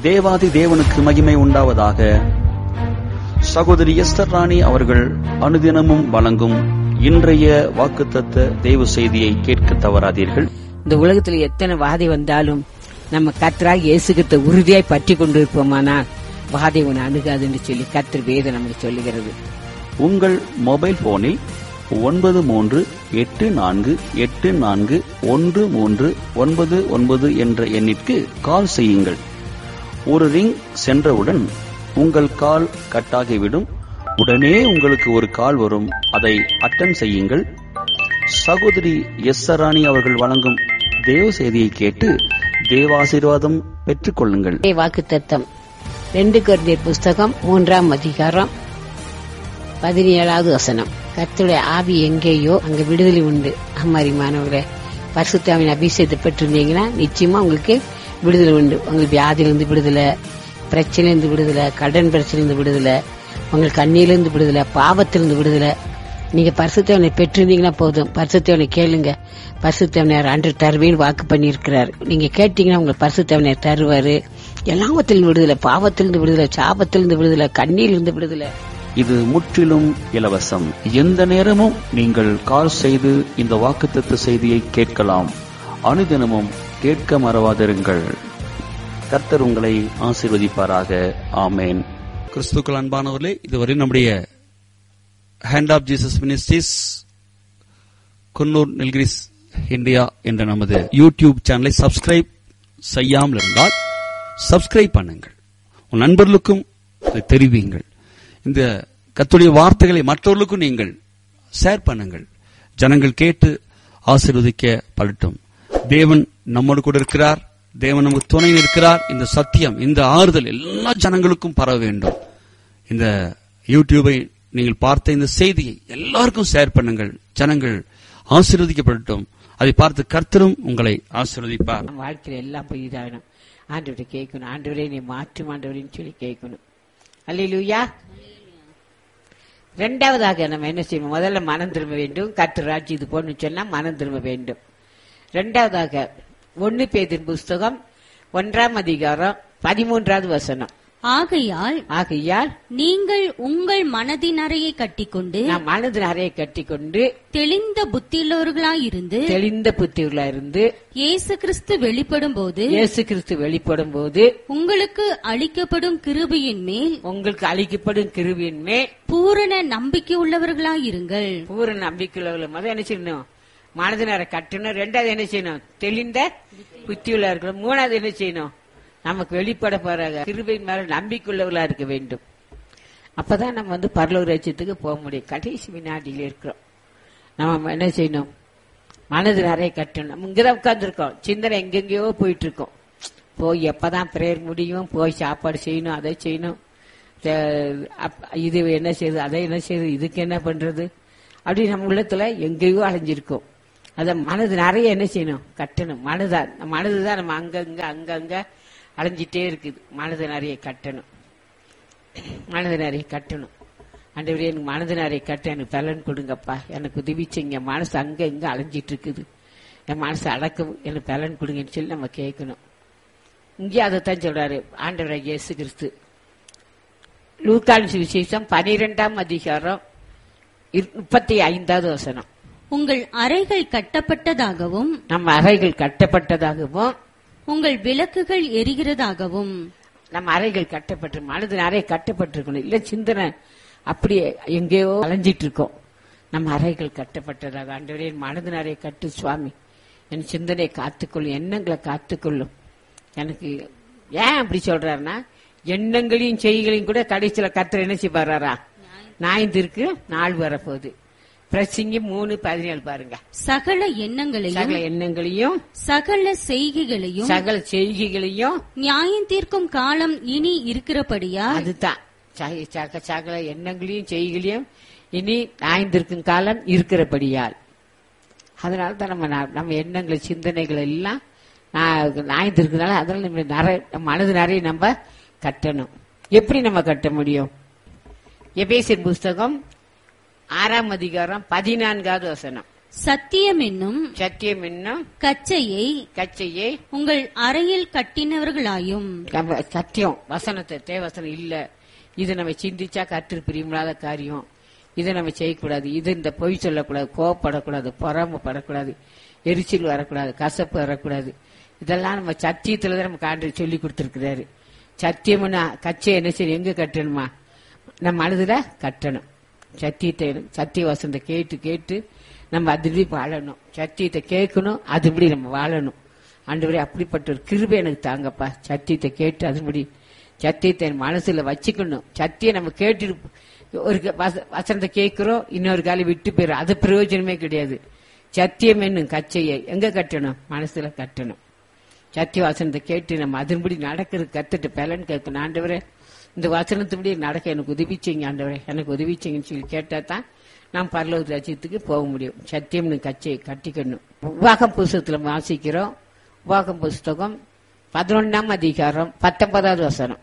தேவாதி தேவனுக்கு மகிமை உண்டாவதாக சகோதரி எஸ்தர் ராணி அவர்கள் அனுதினமும் வழங்கும் இன்றைய வாக்குத்தத்த தேவ செய்தியை கேட்க தவறாதீர்கள் இந்த உலகத்துல எத்தனை வாதை வந்தாலும் நம்ம கத்தராக இயேசுகிட்ட உறுதியாய் பற்றி கொண்டிருப்போமானால் வாதை உன்னை அணுகாதுன்னு சொல்லி கத்தர் வேதம் நமக்கு சொல்லுகிறது உங்கள் மொபைல் போனில் ஒன்பது மூன்று எட்டு நான்கு எட்டு நான்கு ஒன்று மூன்று ஒன்பது ஒன்பது என்ற எண்ணிற்கு கால் செய்யுங்கள் ஒரு ரிங் சென்றவுடன் உங்கள் கால் கட்டாகிவிடும் உடனே உங்களுக்கு ஒரு கால் வரும் அதை அட்டன் செய்யுங்கள் சகோதரி எஸ் சராணி அவர்கள் வழங்கும் தேவ செய்தியை கேட்டு தேவாசீர்வாதம் பெற்றுக் கொள்ளுங்கள் வாக்கு தத்தம் ரெண்டு கொரிந்தியர் புஸ்தகம் மூன்றாம் அதிகாரம் பதினேழாவது வசனம் கர்த்தருடைய ஆவி எங்கேயோ அங்க விடுதலை உண்டு அம்மாரி மாணவர்களே பரிசுத்தாவின் அபிஷேகத்தை பெற்றிருந்தீங்கன்னா நிச்சயமா உங்களுக்கு விடுதலை உண்டு உங்களுக்கு வியாதியிலிருந்து விடுதலை பிரச்சனையிலிருந்து விடுதலை கடன் பிரச்சனையிலிருந்து விடுதலை உங்களுக்கு கண்ணியிலிருந்து விடுதலை பாவத்திலிருந்து விடுதலை நீங்க பரிசுத்தவனை பெற்றிருந்தீங்கன்னா போதும் பரிசுத்தவனை கேளுங்க பரிசுத்தவனையார் அன்று தருவேன்னு வாக்கு பண்ணியிருக்கிறார் நீங்க கேட்டீங்கன்னா உங்களுக்கு பரிசுத்தவனையார் தருவாரு எல்லாவத்திலிருந்து விடுதலை பாவத்திலிருந்து விடுதலை சாபத்திலிருந்து விடுதலை கண்ணியிலிருந்து விடுதலை இது முற்றிலும் இலவசம் எந்த நேரமும் நீங்கள் கால் செய்து இந்த வாக்குத்தத்த செய்தியை கேட்கலாம் அனுதினமும் கேட்க மறவாதிருங்கள் கர்த்தர் உங்களை ஆசீர்வதிப்பாராக ஆமேன் கிறிஸ்துக்கள் அன்பானவர்களே இதுவரை நம்முடைய hand of Jesus ministries Coonoor Nilgiris India என்ற நமது யூடியூப் சேனலை சப்ஸ்கிரைப் செய்யாமல் இருந்தால் சப்ஸ்கிரைப் பண்ணுங்கள் உன் நண்பர்களுக்கும் இதை தெரிவியுங்கள் இந்த கத்துடைய வார்த்தைகளை மற்றவர்களுக்கும் நீங்கள் ஷேர் பண்ணுங்கள் ஜனங்கள் கேட்டு ஆசீர்வதிக்க படட்டும் தேவன் நம்மோடு கூட இருக்கிறார் தேவன் நமக்கு துணை இருக்கிறார் இந்த சத்தியம் இந்த ஆறுதல் எல்லா ஜனங்களுக்கும் பரவ வேண்டும் இந்த யூடியூபை நீங்கள் பார்த்த இந்த செய்தியை எல்லாருக்கும் ஷேர் பண்ணுங்கள் ஜனங்கள் ஆசீர்வதிக்கப்படட்டும் அதை பார்த்து கர்த்தரும் உங்களை ஆசீர்வதிப்பார் நம்ம வாழ்க்கையில எல்லாம் போய் இதாகணும் ஆண்டவரை கேட்கணும் ஆண்டவரே நீ மாற்றும் ஆண்டவரேன்னு சொல்லி கேட்கணும் அல்லையிலூயா ரெண்டாவதாக நம்ம என்ன செய்யணும் முதல்ல மனம் திரும்ப வேண்டும் கற்று ராஜ்யம் இது போன்னு சொன்னா மனம் திரும்ப வேண்டும் ரெண்டாவதாக ஒன்னு பேதின் புஸ்தகம் ஒன்றாம் அதிகாரம் பதிமூன்றாவது வசனம் ஆகையால் ஆகையால் நீங்கள் உங்கள் மனதின் அறையை கட்டிக்கொண்டு நாம் மனது நிறைய கட்டிக்கொண்டு தெளிந்த புத்தியுள்ளவர்களாயிருந்து தெளிந்த புத்தியுள்ளா இருந்து இயேசு கிறிஸ்து வெளிப்படும் போது இயேசு கிறிஸ்து வெளிப்படும் போது உங்களுக்கு அளிக்கப்படும் கிருபையின் மேல் உங்களுக்கு அளிக்கப்படும் கிருவியின் மேல் பூரண நம்பிக்கை உள்ளவர்களாயிருங்கள் பூரண நம்பிக்கையுள்ள முதல் என்ன செய்யணும் மனதினர கட்டணும் ரெண்டாவது என்ன செய்யணும் தெளிந்த புத்தியுள்ள இருக்கணும் மூணாவது என்ன செய்யணும் நமக்கு வெளிப்பட போற கிருபை மேல நம்பிக்கையுள்ளவர்களா இருக்க வேண்டும் அப்பதான் நம்ம வந்து பரலூர் ராஜ்யத்துக்கு போக முடியும் கடைசி வினாடியில் இருக்கிறோம் நம்ம என்ன செய்யணும் மனது நிறைய கட்டணும் நம்ம இங்கதான் உட்கார்ந்துருக்கோம் சிந்தனை எங்கெங்கேயோ போயிட்டு இருக்கோம் போய் எப்பதான் பிரேயர் முடியும் போய் சாப்பாடு செய்யணும் அதை செய்யணும் தே- அப்- இது என்ன செய்யுது அதை என்ன செய்யுது இதுக்கு என்ன பண்றது அப்படி நம்ம உள்ளத்துல எங்கேயோ அலைஞ்சிருக்கோம் அத மனது நிறைய என்ன செய்யணும் கட்டணும் மனதா மனதுதான் நம்ம அங்கங்க அங்கங்க அலைஞ்சிட்டே இருக்குது மனது நிறைய கட்டணும் மனது நிறைய கட்டணும் ஆண்டவரே எனக்கு மனது நிறைய கட்ட எனக்கு பலன் கொடுங்கப்பா எனக்கு உதவி செய்யுங்க மனசு அங்க இங்க அலைஞ்சிட்டு இருக்குது என் மனசு அடக்க எனக்கு பலன் கொடுங்கன்னு சொல்லி நம்ம கேட்கணும் இங்கே அதைத்தான் சொல்றாரு ஆண்டவராக இயேசு கிறிஸ்து லூக்கான் சுவிசேஷம் பனிரெண்டாம் அதிகாரம் இரு- முப்பத்தி ஐந்தாவது வசனம் உங்கள் அறைகள் கட்டப்பட்டதாகவும் நம்ம அறைகள் கட்டப்பட்டதாகவும் உங்கள் விளக்குகள் எரிகிறதாகவும் நம்ம அறைகள் கட்டப்பட்டு மனது நிறைய கட்டப்பட்டிருக்கணும் இல்ல சிந்தனை அப்படியே எங்கேயோ அலைஞ்சிட்டு இருக்கோம் நம்ம அறைகள் கட்டப்பட்டதாக ஆண்டவரே என் மனது நிறைய கட்டு சுவாமி என் சிந்தனையை காத்துக்கொள்ளும் எண்ணங்களை காத்துக்கொள்ளும் எனக்கு ஏன் அப்படி சொல்றாருன்னா எண்ணங்களையும் செய்களையும் கூட கடைசியில கத்தர் என்ன செய்வாரா நாய்ந்திருக்கு நாள் வரப்போகுது பிரசிங்க மூணு பதினேழு பாருங்க சகல எண்ணங்களையும் சகல எண்ணங்களையும் சகல செய்கைகளையும் சகல செய்கைகளையும் நியாயம் தீர்க்கும் காலம் இனி இருக்கிறபடியா அதுதான் சக- சக- சகல எண்ணங்களையும் செய்களையும் இனி நாய்ந்திருக்கும் காலம் இருக்கிறபடியால் அதனால தான் நம்ம நா- நம்ம எண்ணங்கள் சிந்தனைகள் எல்லாம் நாய்ந்திருக்கிறதுனால அதனால நம்ம நிறைய நம்ம மனது நிறைய நம்ம கட்டணும் எப்படி நம்ம கட்ட முடியும் எபேசியர் புஸ்தகம் ஆறாம் அதிகாரம் பதினான்காவது வசனம் சத்தியம் என்னும் சத்தியம் என்னும் கச்சையை கச்சையை உங்கள் அறையில் கட்டினவர்களாயும் நம்ம சத்தியம் வசனத்தை தேவசனம் இல்ல இது நம்ம சிந்திச்சா கற்று பிரியமில்லாத காரியம் இதை நம்ம செய்யக்கூடாது இது இந்த பொய் சொல்லக்கூடாது கோவப்படக்கூடாது பொறாமப்படக்கூடாது எரிச்சல் வரக்கூடாது கசப்பு வரக்கூடாது இதெல்லாம் நம்ம சத்தியத்துல தான் நமக்கு ஆண்டு சொல்லி கொடுத்துருக்கிறாரு சத்தியம்னா கச்சை என்ன செய்யும் எங்க கட்டணுமா நம்ம மனதுல கட்டணும் சத்தியத்தை சத்திய வசனத்தை கேட்டு கேட்டு நம்ம அதுபடி வாழணும் சத்தியத்தை கேட்கணும் அதுபடி நம்ம வாழணும் ஆண்டவரே அப்படிப்பட்ட ஒரு கிருபை எனக்கு தாங்கப்பா சத்தியத்தை கேட்டு அதுபடி சத்தியத்தை என் மனசுல வச்சுக்கணும் சத்தியம் நம்ம கேட்டு ஒரு க- வச- வசனத்தை கேட்கிறோம் இன்னொரு காலம் விட்டு போயிடும் அது பிரயோஜனமே கிடையாது சத்தியம் என்னும் கச்சையை எங்க கட்டணும் மனசுல கட்டணும் சத்திய வசனத்தை கேட்டு நம்ம அதன்படி நடக்கிறது கத்துட்டு பலன் கேட்கணும் ஆண்டவரே இந்த வசனத்துபடி நடக்க எனக்கு உதவி செய்யுங்க ஆண்டவரே எனக்கு உதவி செய்யுங்கன்னு சொல்லி கேட்டா தான் நாம் பரலோக ராஜ்யத்துக்கு போக முடியும் சத்தியம்னு கச்சையை கட்டிக்கணும் உபாகம் புஸ்தகத்துல வாசிக்கிறோம் உபாகம் புஸ்தகம் பதினொன்னாம் அதிகாரம் பத்தொன்பதாவது வசனம்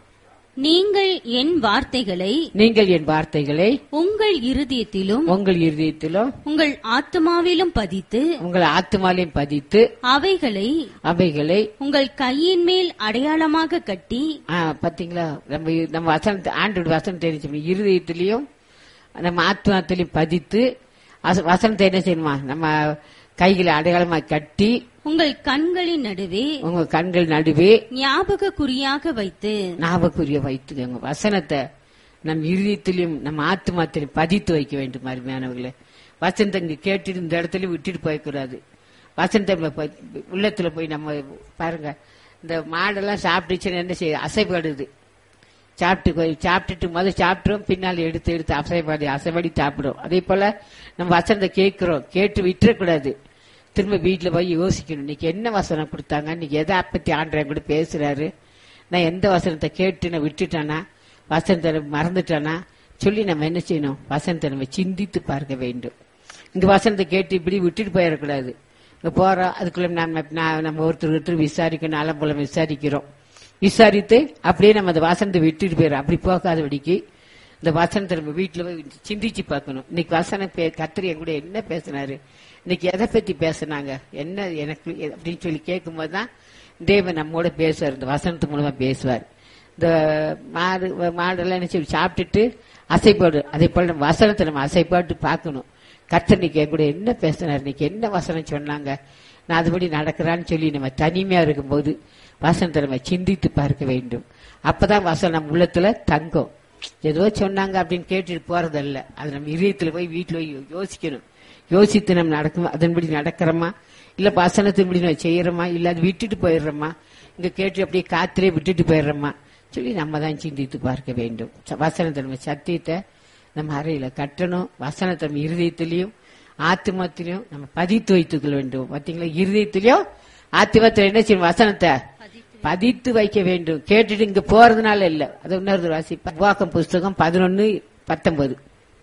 நீங்கள் என் வார்த்தைகளை நீங்கள் என் வார்த்தைகளை உங்கள் இருதயத்திலும் உங்கள் இருதயத்திலும் உங்கள் ஆத்மாவிலும் பதித்து உங்கள் ஆத்மாலையும் பதித்து அவைகளை அவைகளை உங்கள் கையின் மேல் அடையாளமாக கட்டி ஆ, பாத்தீங்களா நம்ம நம்ம வசனத்தை ஆண்டோட வசனம் தெரிஞ்சு இருதயத்திலையும் நம்ம ஆத்மாத்திலையும் பதித்து அச- வசனத்தை என்ன செய்யணுமா நம்ம கைகளை அடையாளமா கட்டி உங்கள் கண்களின் நடுவே உங்க கண்கள் நடுவே ஞாபக குறியாக வைத்து ஞாபகக்குரிய வைத்துக்கோங்க வசனத்தை நம் இருதயத்திலையும் நம்ம ஆத்மாத்திலையும் பதித்து வைக்க வேண்டும் அருமையானவர்களே வசனத்தை இங்க கேட்டுட்டு இந்த இடத்துல விட்டுட்டு போயக்கூடாது வசனத்தை நம்ம போய் உள்ளத்துல போய் நம்ம பாருங்க இந்த மாடெல்லாம் சாப்பிட்டுச்சுன்னு என்ன செய்ய அசைப்படுது சாப்பிட்டு போய் சாப்பிட்டுட்டு முதல்ல சாப்பிட்டுரும் பின்னால் எடுத்து எடுத்து அசைப்பாடி அசைப்பாடி சாப்பிடும் அதே போல நம்ம வசனத்தை கேட்கிறோம் கேட்டு விட்டுறக்கூடாது திரும்ப வீட்டுல போய் யோசிக்கணும் இன்னைக்கு என்ன வசனம் கொடுத்தாங்க இன்னைக்கு எதை பத்தி ஆண்டவன் கூட பேசுறாரு நான் எந்த வசனத்தை கேட்டு நான் விட்டுட்டானா வசனத்தை மறந்துட்டானா சொல்லி நம்ம என்ன செய்யணும் வசனத்தை நம்ம சிந்தித்து பார்க்க வேண்டும் இந்த வசனத்தை கேட்டு இப்படி விட்டுட்டு போயிடக்கூடாது இங்க போறோம் அதுக்குள்ள நம்ம நான் நம்ம ஒருத்தர் ஒருத்தர் விசாரிக்கணும் அலம்புலம் விசாரிக்கிறோம் விசாரித்து அப்படியே நம்ம அந்த வசனத்தை விட்டுட்டு போயிடும் அப்படி போகாதபடிக்கு இந்த வசனத்தை நம்ம வீட்டுல போய் சிந்திச்சு பார்க்கணும் இன்னைக்கு வசனம் பே- கர்த்தர் என் கூட என்ன பேசினாரு இன்னைக்கு எதை பத்தி பேசுனாங்க என்ன எனக்கு எ- அப்படின்னு சொல்லி கேட்கும்போது தான் தேவன் நம்மோட பேசுவார் இந்த வசனத்து மூலமா பேசுவார் இந்த மாடு மாடெல்லாம் என்ன செய்யும் சாப்பிட்டுட்டு அசைப்பாடு அதே போல நம்ம வசனத்தை நம்ம அசைப்பாட்டு பார்க்கணும் கர்த்தர் இன்னைக்கு என் கூட என்ன பேசினார் இன்னைக்கு என்ன வசனம் சொன்னாங்க நான் அதுபடி நடக்கிறான்னு சொல்லி நம்ம தனிமையா இருக்கும்போது வசனத்தை நம்ம சிந்தித்து பார்க்க வேண்டும் அப்பதான் வசனம் நம்ம உள்ளத்துல தங்கும் ஏதோ சொன்னாங்க அப்படின்னு கேட்டுட்டு போறதல்ல அது நம்ம இதயத்துல போய் வீட்டுல போய் யோசிக்கணும் யோசித்து நம்ம நடக்கும் அதன்படி நடக்கிறோமா இல்ல வசனத்தின்படி நம்ம செய்யறோமா இல்ல அது விட்டுட்டு போயிடுறோமா இங்க கேட்டு அப்படியே காத்திலே விட்டுட்டு போயிடுறோமா சொல்லி நம்ம தான் சிந்தித்து பார்க்க வேண்டும் ச- வசனத்தை நம்ம சத்தியத்தை நம்ம அறையில கட்டணும் வசனத்தை நம்ம இருதயத்திலையும் ஆத்மத்திலையும் நம்ம பதித்து வைத்துக் கொள்ள வேண்டும் பாத்தீங்களா இருதயத்திலையும் ஆத்மத்துல என்ன செய்யணும் வசனத்தை பதித்து வைக்க வேண்டும் கேட்டுட்டு இங்க போறதுனால இல்ல அது இன்னொரு வாசிப்பா வாக்கம் புஸ்தகம் பதினொன்னு பத்தொன்பது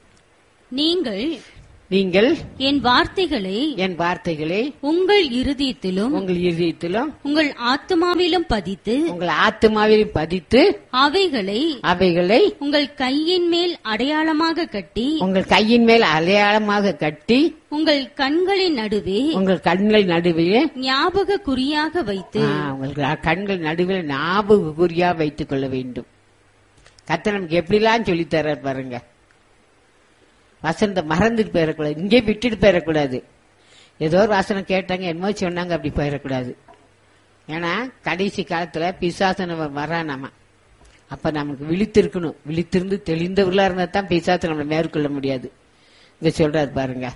நீங்கள் நீங்கள் என் வார்த்தைகளை என் வார்த்தைகளை உங்கள் இருதயத்திலும் உங்கள் இருதயத்திலும் உங்கள் ஆத்மாவிலும் பதித்து உங்கள் ஆத்மாவிலும் பதித்து அவைகளை அவைகளை உங்கள் கையின் மேல் அடையாளமாக கட்டி உங்கள் கையின் மேல் அடையாளமாக கட்டி உங்கள் கண்களின் நடுவே உங்கள் கண்கள் நடுவே ஞாபக குறியாக வைத்து ஆ, உங்கள் கண்கள் நடுவில் ஞாபக குறியா வைத்துக் கொள்ள வேண்டும் கர்த்தர் நமக்கு எப்படிலாம் சொல்லித் தர்றார் பாருங்க வசனத்தை மறந்துட்டு போயிடக்கூடாது இங்கே விட்டுட்டு போயிடக்கூடாது ஏதோ ஒரு வசனம் கேட்டாங்க என்னமோ சொன்னாங்க அப்படி போயிடக்கூடாது ஏன்னா கடைசி காலத்துல பிசாசன வரானாமா அப்ப நமக்கு விழித்திருக்கணும் விழித்திருந்து தெளிந்தவர்களா இருந்தா தான் பிசாசை நம்மளை மேற்கொள்ள முடியாது இங்க சொல்றாரு பாருங்க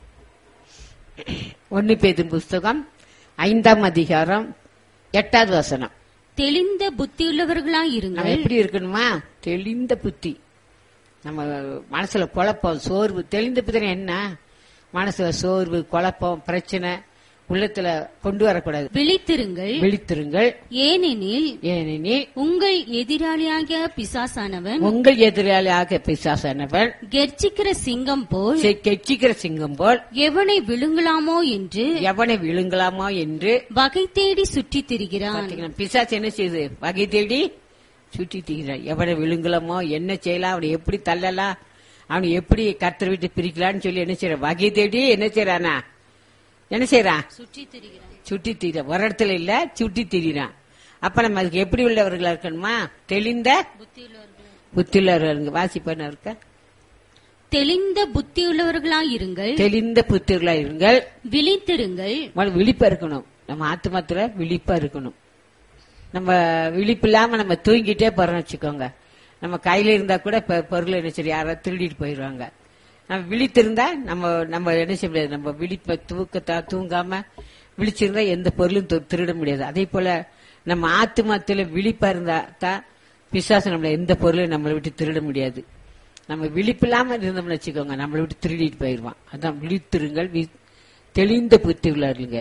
ஒன்னு பேதும் புஸ்தகம் ஐந்தாம் அதிகாரம் எட்டாவது வசனம் தெளிந்த புத்தியுள்ளவர்களாய் நம்ம இருங்கள் எப்படி இருக்கணுமா தெளிந்த புத்தி நம்ம மனசுல குழப்பம் சோர்வு தெளிந்த புத்தி என்ன மனசுல சோர்வு குழப்பம் பிரச்சனை உள்ளத்துல கொண்டு வரக்கூடாது விழித்திருங்கள் விழித்திருங்கள் ஏனெனில் ஏனெனில் உங்கள் எதிராளியாகிய பிசாசானவன் உங்கள் எதிராளியாக பிசாசானவன் கெர்ச்சிக்கிற சிங்கம் போல் செ- கெச்சிக்கிற சிங்கம் போல் எவனை விழுங்கலாமோ என்று எவனை விழுங்கலாமா என்று வகை தேடி சுற்றித் திரிகிறான் பாத்தீங்கன்னா பிசாசு என்ன செய்யுது வகை தேடி சுற்றி தீகிறார் எவனை விழுங்கலாமோ என்ன செய்யலாம் அவனை எப்படி தள்ளலாம் அவன் எப்படி கர்த்தர் விட்டு பிரிக்கலான்னு சொல்லி என்ன செய்யறான் வகை தேடி என்ன செய்யறானா என்ன செய்யறான் சுற்றி திரிகிறான் சுட்டி திரிறான் ஒரு இடத்துல இல்ல சுட்டி திரிறான் அப்ப நம்ம அதுக்கு எப்படி உள்ளவர்களா இருக்கணுமா தெளிந்த புத்தியுள்ளவர்கள் வாசிப்பன இருக்க தெளிந்த புத்தியுள்ளவர்களாயிருங்கள் தெளிந்த புத்திர்களா இருங்கள் விழித்திருங்கள் முதல்ல விழிப்பா இருக்கணும் நம்ம ஆத்மாத்துல விழிப்பா இருக்கணும் நம்ம விழிப்பு இல்லாம நம்ம தூங்கிட்டே போறோம்னு வச்சுக்கோங்க நம்ம கையில இருந்தா கூட பொ- பொருள் என்ன சரி யாராவது திருடிட்டு போயிடுவாங்க நம்ம விழித்திருந்தா நம்ம நம்ம என்ன செய்ய முடியாது நம்ம விழிப்ப தூக்கத்தா தூங்காம விழிச்சிருந்தா எந்த பொருளும் து- திருட முடியாது அதே போல நம்ம ஆத்மாத்துல விழிப்பா இருந்தா தான் பிசாசு நம்மள எந்த பொருளையும் நம்மளை விட்டு திருட முடியாது நம்ம விழிப்பு இல்லாம இருந்தோம்னு வச்சுக்கோங்க நம்மளை விட்டு திருடிட்டு போயிடுவான் அதான் விழித்திருங்கள் வி- தெளிந்த புத்தி உள்ளாருங்க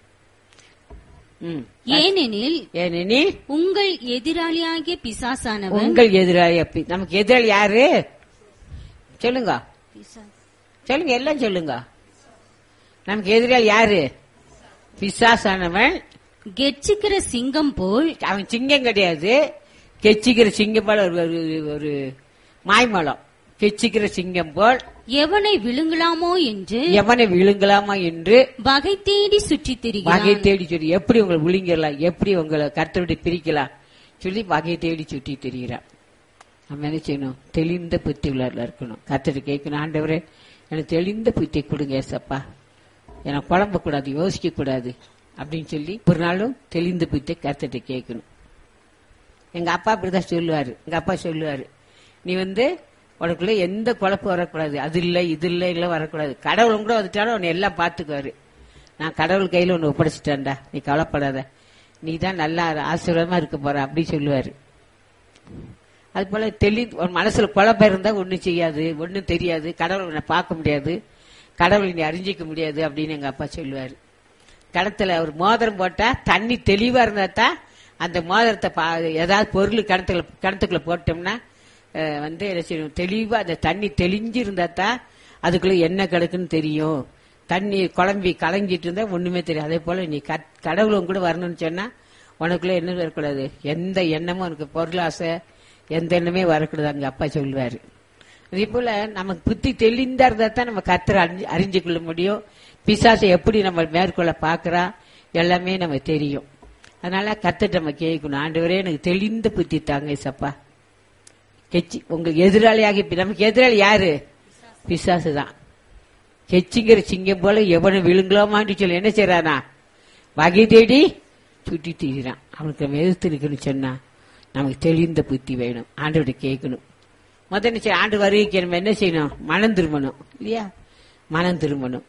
ம். ஏனெனில் ஏனெனில் உங்கள் எதிராளியாகிய பிசாசானவன் உங்கள் எதிராளி அப்படி நமக்கு எதிராளி யாரு சொல்லுங்க சொல்லுங்க எல்லாம் சொல்லுங்க நமக்கு எதிராளி யாரு பிசாசானவன் கெர்ச்சிக்கிற சிங்கம் போல் அவன் சிங்கம் கிடையாது கெச்சிக்கிற சிங்கம் போல ஒரு ஒரு- ஒரு மாய்மலம் கெச்சிக்கிற சிங்கம் போல் எவனை விழுங்கலாமோ என்று எவனை விழுங்கலாமா என்று வகை தேடி சுற்றித் வகை திரிகிறான் தேடி சொல்லி எப்படி உங்களை விழுங்கிடலாம் எப்படி உங்களை கருத்தை பிரிக்கலாம் சொல்லி வகை தேடி சுற்றி தெரிகிறான் நம்ம என்ன செய்யணும் தெளிந்த புத்தி உள்ளாரில் இருக்கணும் கத்துட்டு கேட்கணும் ஆண்டவரே எனக்கு தெளிந்த புத்தி கொடுங்க ஏசப்பா எனக்கு குழம்ப கூடாது யோசிக்க கூடாது அப்படின்னு சொல்லி ஒரு நாளும் தெளிந்த புத்தி கத்துட்டு கேட்கணும் எங்க அப்பா அப்படிதான் சொல்லுவாரு எங்க அப்பா சொல்லுவாரு நீ வந்து உனக்குள்ள எந்த குழப்பம் வரக்கூடாது அது இல்ல இது இல்ல இல்ல வரக்கூடாது கடவுளும் கூட வந்துட்டாலும் உன்னை எல்லாம் பாத்துக்குவாரு நான் கடவுள் கையில உன்னை ஒப்படைச்சிட்டேன்டா நீ கவலைப்படாத நீ தான் நல்லா ஆசீர்வாதமா இருக்க போற அப்படி சொல்லுவாரு அது போல தெளி ஒரு மனசுல குழப்பம் இருந்தா ஒண்ணும் செய்யாது ஒண்ணும் தெரியாது கடவுளை உன்னை பார்க்க முடியாது கடவுளை நீ அறிஞ்சிக்க முடியாது அப்படின்னு எங்க அப்பா சொல்லுவாரு கடத்துல ஒரு மோதிரம் போட்டா தண்ணி தெளிவா இருந்தா தான் அந்த மோதிரத்தை பா- ஏதாவது பொருள் கிணத்துல கிணத்துக்குள்ள போட்டோம்னா அஹ், வந்து என்ன செய்யணும் தெளிவா அந்த தண்ணி தெளிஞ்சு இருந்தா தான் அதுக்குள்ள என்ன கிடக்குன்னு தெரியும் தண்ணி குழம்பி கலங்கிட்டு இருந்தா ஒண்ணுமே தெரியும் அதே போல நீ கத்- கடவுளும் கூட வரணும்னு சொன்னா உனக்குள்ள என்ன வரக்கூடாது எந்த எண்ணமும் உனக்கு பொருளாசை எந்த எண்ணமே வரக்கூடாது அங்க அப்பா சொல்லுவாரு அதே போல நமக்கு புத்தி தெளிந்தா இருந்தா தான் நம்ம கத்தரை அறிஞ்சு அறிஞ்சு கொள்ள முடியும் பிசாசை எப்படி நம்ம மேற்கொள்ள பாக்குறா எல்லாமே நம்ம தெரியும் அதனால கத்துட்டு நம்ம கேட்கணும் ஆண்டவரே எனக்கு தெளிந்த புத்தி தாங்க சப்பா கெச்சி உங்க எதிராளியாக இப்ப நமக்கு எதிராளி யாரு பிசாசு தான் கெச்சிங்கிற சிங்கம் போல எவனும் விழுங்கலாமான்னு சொல்லி என்ன செய்யறானா வகை தேடி சுட்டி தீரான் அவனுக்கு நம்ம எதிர்த்து நிக்கணும்னு சொன்னா நமக்கு தெளிந்த புத்தி வேணும் ஆண்டவரை கேட்கணும் முதல்ல என்ன செய்ய- ஆண்டு வருகைக்கு நம்ம என்ன செய்யணும் மனம் திரும்பணும் இல்லையா மனம் திரும்பணும்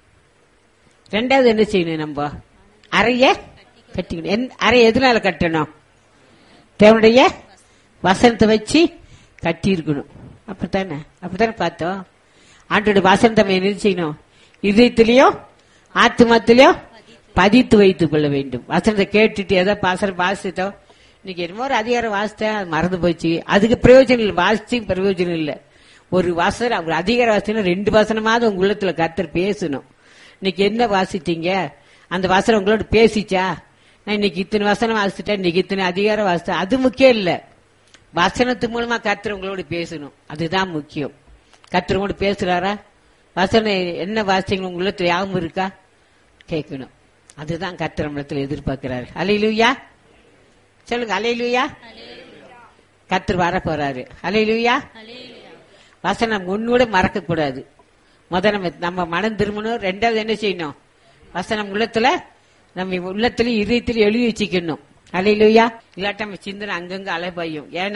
ரெண்டாவது என்ன செய்யணும் நம்ம அறைய கட்டிக்கணும் எந்த- அறை எதனால கட்டணும் தேவனுடைய வசனத்தை வச்சு கட்டி இருக்கணும் அப்படித்தானே அப்படித்தானே பார்த்தோம் ஆண்டோட வசனத்தை நம்ம என்ன செய்யணும் இதயத்திலையும் ஆத்மாத்திலையும் பதித்து வைத்துக் கொள்ள வேண்டும் வசனத்தை கேட்டுட்டு ஏதோ பாசனம் வாசித்தோம் இன்னைக்கு என்னமோ ஒரு அதிகாரம் வாசித்தேன் அது மறந்து போச்சு அதுக்கு பிரயோஜனம் இல்லை வாசிச்சு பிரயோஜனம் இல்லை ஒரு வசனம் ஒரு அதிகார வாசனம் ரெண்டு வசனமாவது உங்க உள்ளத்துல கர்த்தர் பேசணும் இன்னைக்கு என்ன வாசித்தீங்க அந்த வசனம் உங்களோட பேசிச்சா நான் இன்னைக்கு இத்தனை வசனம் வாசிச்சிட்டேன் இன்னைக்கு இத்தனை அதிகாரம் வாசித்தேன் அது முக்கியம் இல்ல வசனத்து மூலமா கர்த்தர் உங்களோட பேசணும் அதுதான் முக்கியம் கர்த்தர் உங்களோட பேசுறாரா வசனம் என்ன வாசித்தீங்க உங்க உள்ளத்துல யாவும் இருக்கா கேட்கணும் அதுதான் கர்த்தர் நம்மளத்துல எதிர்பார்க்கிறாரு அலையிலுயா சொல்லுங்க அலையிலுயா கர்த்தர் வர போறாரு அலையிலுயா வசனம் ஒன்னோட மறக்க கூடாது முத நம்ம நம்ம மனம் திரும்பணும் ரெண்டாவது என்ன செய்யணும் வசனம் உள்ளத்துல நம்ம உள்ளத்துல இதயத்துல எழுதி வச்சுக்கணும் அலையிலுயா இல்லாட்ட நம்ம சிந்தனை அங்கங்க அலைபாயும் ஏன்னா